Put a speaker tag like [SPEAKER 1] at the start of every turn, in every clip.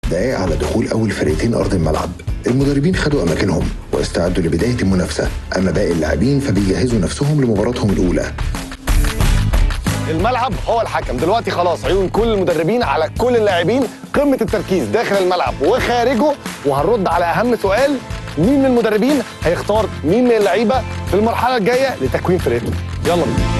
[SPEAKER 1] دقائق على دخول أول فرقتين أرض الملعب المدربين خدوا أماكنهم واستعدوا لبداية المنافسة أما باقي اللاعبين فبيجهزوا نفسهم لمباراتهم الأولى
[SPEAKER 2] الملعب هو الحكم دلوقتي خلاص عيون كل المدربين على كل اللاعبين قمه التركيز داخل الملعب وخارجه وهنرد على اهم سؤال مين من المدربين هيختار مين من اللعيبه في المرحله الجايه لتكوين فرقته يلا بينا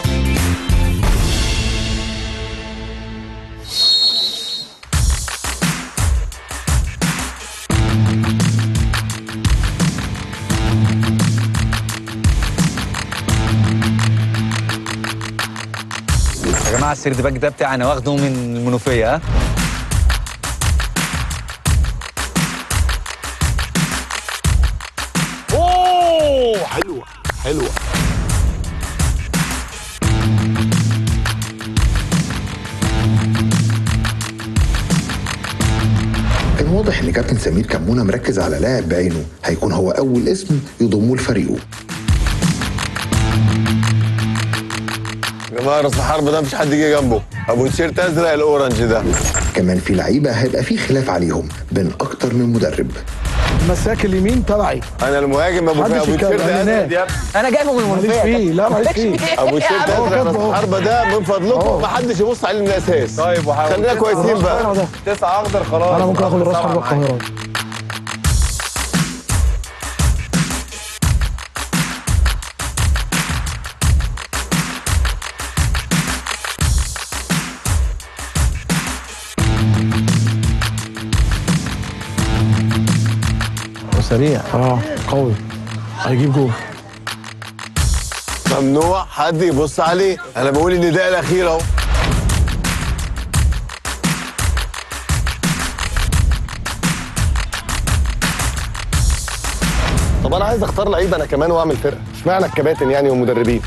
[SPEAKER 3] يا جماعه السيرد باك ده بتاعي انا واخده من المنوفيه ها
[SPEAKER 2] اوه حلوه حلوه
[SPEAKER 1] كان واضح إن كابتن سمير كمونة مركز على لاعب بعينه هيكون هو أول اسم يضمه لفريقه
[SPEAKER 2] يا جماعه راس الحرب ده مفيش حد جه جنبه ابو تيشيرت ازرق الاورنج ده
[SPEAKER 1] كمان في لعيبة هيبقى في خلاف عليهم بين أكتر من مدرب
[SPEAKER 4] مساك اليمين تبعي
[SPEAKER 2] انا المهاجم ابو
[SPEAKER 4] محدش
[SPEAKER 2] ابو تيشيرت
[SPEAKER 4] يتكلم، أنا
[SPEAKER 2] ازرق يا ابني
[SPEAKER 5] انا جايبه من
[SPEAKER 4] ماليش
[SPEAKER 5] المنوفيه
[SPEAKER 4] فيه لا ماليش فيه
[SPEAKER 2] ابو تيشيرت
[SPEAKER 4] هو
[SPEAKER 2] ازرق راس
[SPEAKER 4] كاتبه.
[SPEAKER 2] الحرب ده من فضلكم ما حدش يبص عليه من الاساس
[SPEAKER 3] طيب وحاول
[SPEAKER 2] خلينا كويسين بقى
[SPEAKER 4] أنا ده.
[SPEAKER 3] تسعة اخضر خلاص
[SPEAKER 4] انا ممكن اخد الراس حرب القاهره
[SPEAKER 6] سريع
[SPEAKER 4] اه قوي هيجيب جول
[SPEAKER 2] ممنوع حد يبص عليه انا بقول النداء الاخير اهو طب انا عايز اختار لعيب انا كمان واعمل فرقه اشمعنى الكباتن يعني والمدربين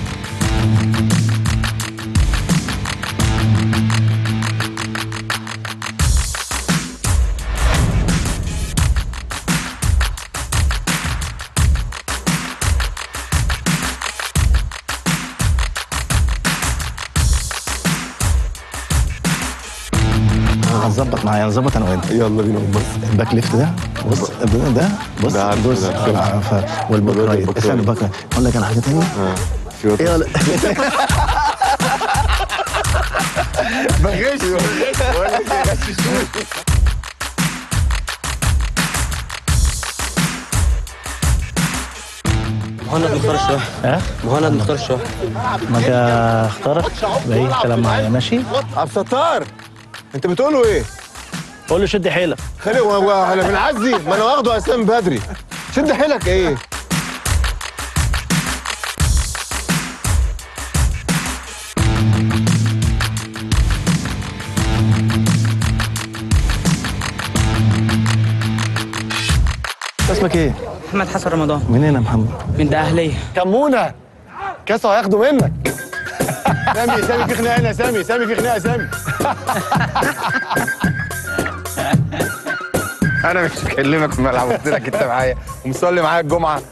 [SPEAKER 6] هنظبط معايا هنظبط انا وانت
[SPEAKER 2] يلا بينا بص
[SPEAKER 6] الباك ليفت ده بص ده ده بص
[SPEAKER 2] ده عارفه
[SPEAKER 6] بص
[SPEAKER 2] ده.
[SPEAKER 6] آه، ف- والباك
[SPEAKER 2] الواد
[SPEAKER 6] رايت
[SPEAKER 2] الباك
[SPEAKER 6] استنى
[SPEAKER 2] رايت.
[SPEAKER 6] الباك رايت. اقول لك على حاجه ثانيه يلا
[SPEAKER 2] بغش بقول لك يغششوني
[SPEAKER 5] مهند مختار الشهر
[SPEAKER 6] ها
[SPEAKER 5] مهند مختار الشهر
[SPEAKER 6] ما انت اختارك باي كلام معايا ماشي
[SPEAKER 2] عبد الستار انت بتقولوا ايه؟
[SPEAKER 6] قول له شد حيلك
[SPEAKER 2] خلي هو هو انا بنعزي ما انا واخده اسام بدري شد حيلك ايه؟
[SPEAKER 6] اسمك ايه؟
[SPEAKER 5] محمد حسن رمضان
[SPEAKER 6] منين يا محمد؟
[SPEAKER 5] من دقهلية
[SPEAKER 2] كمونه كاسه هياخده منك سامي سامي في خناقه هنا سامي سامي في خناقه سامي
[SPEAKER 3] انا مش بكلمك في الملعب قلت لك انت معايا ومصلي معايا الجمعه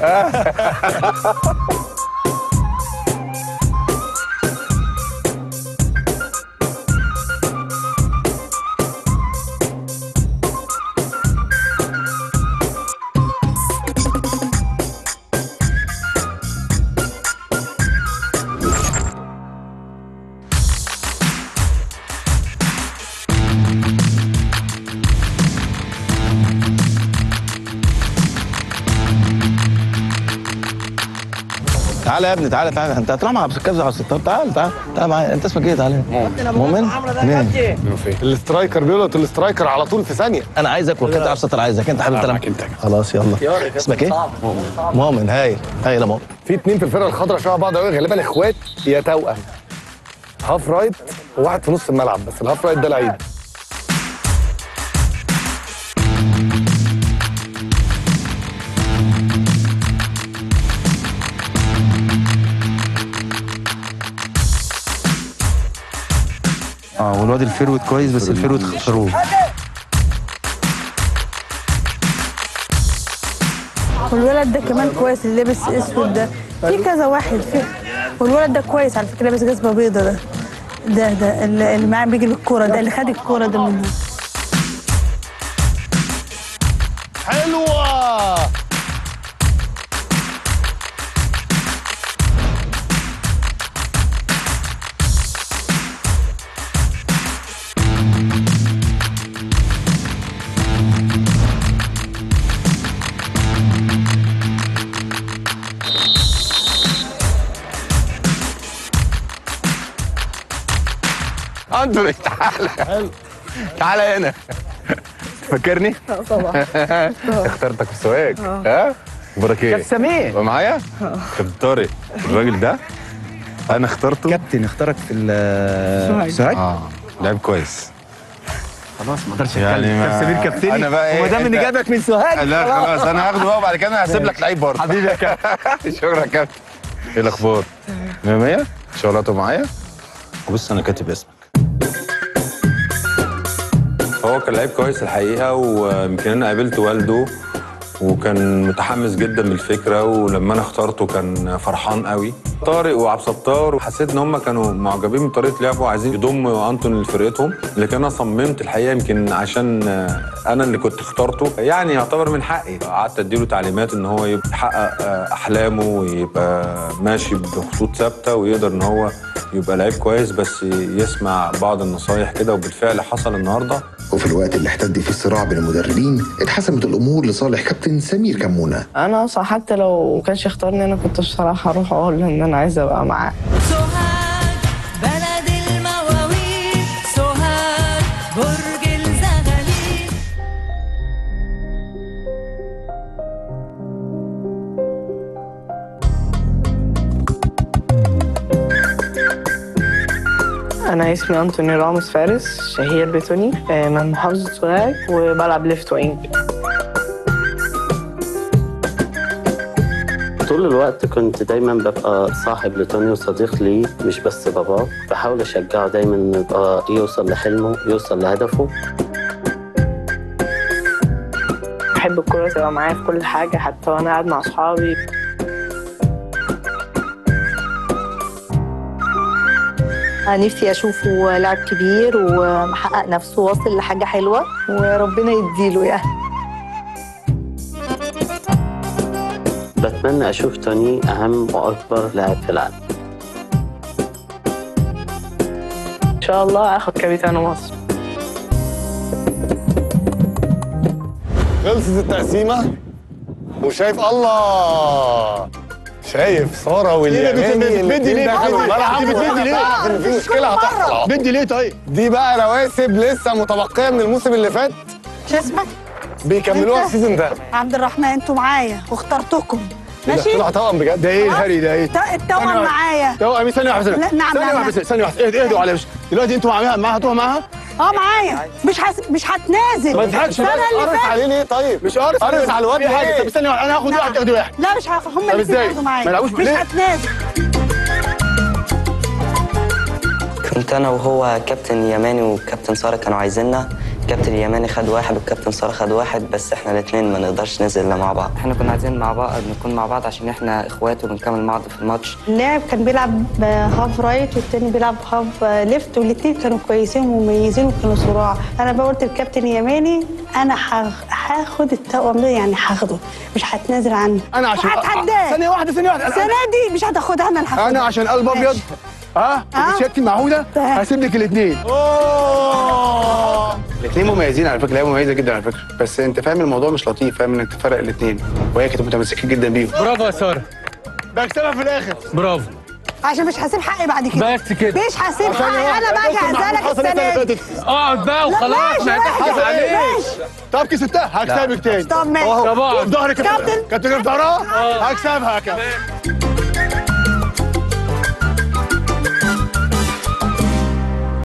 [SPEAKER 6] تعالى يا ابني تعالى تعالى انت هتطلع مع كذا على الستار تعالى تعالى تعالى معايا انت اسمك ايه تعالى مؤمن منين؟
[SPEAKER 2] الاسترايكر بيقول الاسترايكر على طول في ثانيه
[SPEAKER 6] انا عايزك والكابتن عبد الستار عايزك انت حابب تلعب انت خلاص يلا اسمك ايه؟ مؤمن هايل هايل يا مؤمن
[SPEAKER 2] في اتنين في الفرقه الخضراء شبه بعض قوي غالبا اخوات يا توأم هاف رايت وواحد في نص الملعب بس الهاف رايت ده لعيب
[SPEAKER 3] اه والواد الفيرود كويس بس الفيرود خروج
[SPEAKER 7] والولد ده كمان كويس اللي لابس اسود ده في كذا واحد في والولد ده كويس على فكره لابس جزمه بيضه ده ده ده اللي اللي معاه بيجي بالكوره ده اللي خد الكوره ده من
[SPEAKER 6] انتوني تعالى تعالى هنا فاكرني؟
[SPEAKER 7] طبعا
[SPEAKER 6] اخترتك في سواق ها؟ اخبارك ايه؟
[SPEAKER 3] كابتن سمير.
[SPEAKER 6] بقى معايا؟ كابتن طارق الراجل ده انا اخترته
[SPEAKER 3] كابتن اختارك في ال سوهاج
[SPEAKER 6] اه لعيب كويس
[SPEAKER 3] خلاص ما اقدرش
[SPEAKER 6] يعني
[SPEAKER 3] اتكلم
[SPEAKER 6] ما-
[SPEAKER 3] كابتن سمير كابتني
[SPEAKER 6] أنا بقى إيه،
[SPEAKER 3] وما دام اني
[SPEAKER 6] أنت-
[SPEAKER 3] جابك من سوهاج
[SPEAKER 6] لا خلاص انا هاخده بقى وبعد كده انا هسيب لك لعيب برضه
[SPEAKER 3] حبيبي يا كابتن
[SPEAKER 6] شكرا يا كابتن ايه الاخبار؟ 100 100 ان شاء الله تبقى معايا بص انا كاتب اسمك
[SPEAKER 8] هو كان لعيب كويس الحقيقه ويمكن انا قابلت والده وكان متحمس جدا بالفكره ولما انا اخترته كان فرحان قوي طارق وعبد الستار وحسيت ان هم كانوا معجبين من طريقه لعبه وعايزين يضموا انتون لفرقتهم لكن انا صممت الحقيقه يمكن عشان انا اللي كنت اخترته يعني يعتبر من حقي قعدت اديله تعليمات ان هو يبقى يحقق احلامه ويبقى ماشي بخطوط ثابته ويقدر ان هو يبقى لعيب كويس بس يسمع بعض النصايح كده وبالفعل حصل النهارده
[SPEAKER 1] وفي الوقت اللي احتد فيه الصراع بين المدربين اتحسمت الامور لصالح كابتن سمير كمونه
[SPEAKER 9] انا اصلا حتى لو كانش اختارني انا كنت بصراحه اروح اقول له ان انا عايزه ابقى معاه
[SPEAKER 10] سوهاج بلد المواويل سوهاج برج الزغاليل
[SPEAKER 9] انا اسمي انتوني راموس فارس شهير بتوني آه، من محافظه سوهاج وبلعب ليفت وينج
[SPEAKER 11] طول الوقت كنت دايما ببقى صاحب لتوني وصديق لي مش بس باباه بحاول اشجعه دايما انه يبقى يوصل لحلمه يوصل لهدفه
[SPEAKER 9] بحب الكوره تبقى معايا في كل حاجه حتى وانا قاعد مع اصحابي
[SPEAKER 12] نفسي اشوفه لاعب كبير ومحقق نفسه واصل لحاجه حلوه وربنا يديله يعني
[SPEAKER 11] بتمنى اشوف توني اهم واكبر لاعب في العالم
[SPEAKER 9] ان شاء الله اخد كابيتان مصر
[SPEAKER 2] خلصت التقسيمه وشايف الله شايف ساره واليماني
[SPEAKER 4] بدي ليه؟
[SPEAKER 2] الاتنين داخلين الملعب
[SPEAKER 4] بدي
[SPEAKER 2] وأنا
[SPEAKER 4] ليه؟
[SPEAKER 2] بعرف ان في مشكله هتحصل
[SPEAKER 4] بدي ليه طيب؟
[SPEAKER 2] دي بقى رواسب لسه متبقيه من الموسم اللي فات
[SPEAKER 7] شو اسمك؟
[SPEAKER 2] بيكملوها
[SPEAKER 7] أنت؟
[SPEAKER 2] السيزون ده
[SPEAKER 7] عبد الرحمن انتوا معايا واخترتكم
[SPEAKER 2] إيه ده؟
[SPEAKER 7] ماشي؟
[SPEAKER 2] طلع توأم بجد
[SPEAKER 4] ده ايه الهري ده ايه؟
[SPEAKER 7] الت- التوأم
[SPEAKER 4] ثانية واحدة.
[SPEAKER 7] معايا
[SPEAKER 4] توأم ثانية واحدة
[SPEAKER 7] لا، نعم،
[SPEAKER 4] ثانية
[SPEAKER 7] نعم،
[SPEAKER 4] واحدة
[SPEAKER 7] نعم.
[SPEAKER 4] ثانية واحدة اهدوا اهدوا على وش دلوقتي انتوا معاها معاها هتروحوا معاها؟
[SPEAKER 7] اه معايا مش حس... مش هتنازل
[SPEAKER 4] ما تضحكش
[SPEAKER 7] السنه اللي
[SPEAKER 2] قرص
[SPEAKER 7] فاتت
[SPEAKER 2] عليه ليه طيب
[SPEAKER 4] مش قارص
[SPEAKER 2] قرص على الواد
[SPEAKER 4] في حاجة
[SPEAKER 2] ليه؟
[SPEAKER 4] طب استني واحدة، انا هاخد واحد تاخدي واحد
[SPEAKER 7] لا مش هاخد هم
[SPEAKER 4] طب
[SPEAKER 7] اللي
[SPEAKER 4] إزاي؟
[SPEAKER 7] ياخدوا معايا
[SPEAKER 4] ما يلعبوش
[SPEAKER 7] مش
[SPEAKER 4] ليه؟
[SPEAKER 7] هتنازل
[SPEAKER 5] كنت انا وهو كابتن يماني وكابتن ساره كانوا عايزيننا كابتن يماني خد واحد والكابتن ساره خد واحد بس احنا الاثنين ما نقدرش ننزل الا مع بعض احنا كنا عايزين مع بعض نكون مع بعض عشان احنا اخوات وبنكمل بعض في الماتش
[SPEAKER 7] اللاعب كان بيلعب هاف رايت والتاني بيلعب هاف ليفت والاثنين كانوا كويسين ومميزين وكانوا صراع انا بقى قلت للكابتن يماني انا هاخ- هاخد التوأم ده يعني هاخده مش هتنازل عنه
[SPEAKER 4] انا عشان
[SPEAKER 7] وهتحداه
[SPEAKER 4] ثانية واحدة ثانية واحدة
[SPEAKER 7] السنه دي مش هتاخدها انا اللي هاخدها
[SPEAKER 4] انا عشان قلب ابيض
[SPEAKER 7] ماشي.
[SPEAKER 4] ها
[SPEAKER 7] آه.
[SPEAKER 4] وشهادتي معهودة هسيب لك الاثنين الاثنين مميزين على فكره لعيبه مميزه جدا على فكره بس انت فاهم الموضوع مش لطيف فاهم انك تفرق الاثنين وهي كانت متمسكه جدا بيهم
[SPEAKER 3] برافو يا ساره
[SPEAKER 4] بكسبها في الاخر
[SPEAKER 3] برافو
[SPEAKER 7] عشان مش هسيب حقي بعد كده
[SPEAKER 3] بس كده
[SPEAKER 7] مش هسيب حقي انا باجي اعزلك السنه دي
[SPEAKER 3] اقعد بقى
[SPEAKER 7] لا،
[SPEAKER 3] وخلاص
[SPEAKER 7] ماشي،
[SPEAKER 3] ما
[SPEAKER 7] ماشي،
[SPEAKER 3] تحصل عليك
[SPEAKER 7] ماشي.
[SPEAKER 4] طب كسبتها هكسبك تاني
[SPEAKER 7] طب ماشي
[SPEAKER 4] طب اقعد ظهرك
[SPEAKER 7] كابتن.
[SPEAKER 4] كابتن في ظهرها هكسبها يا كابتن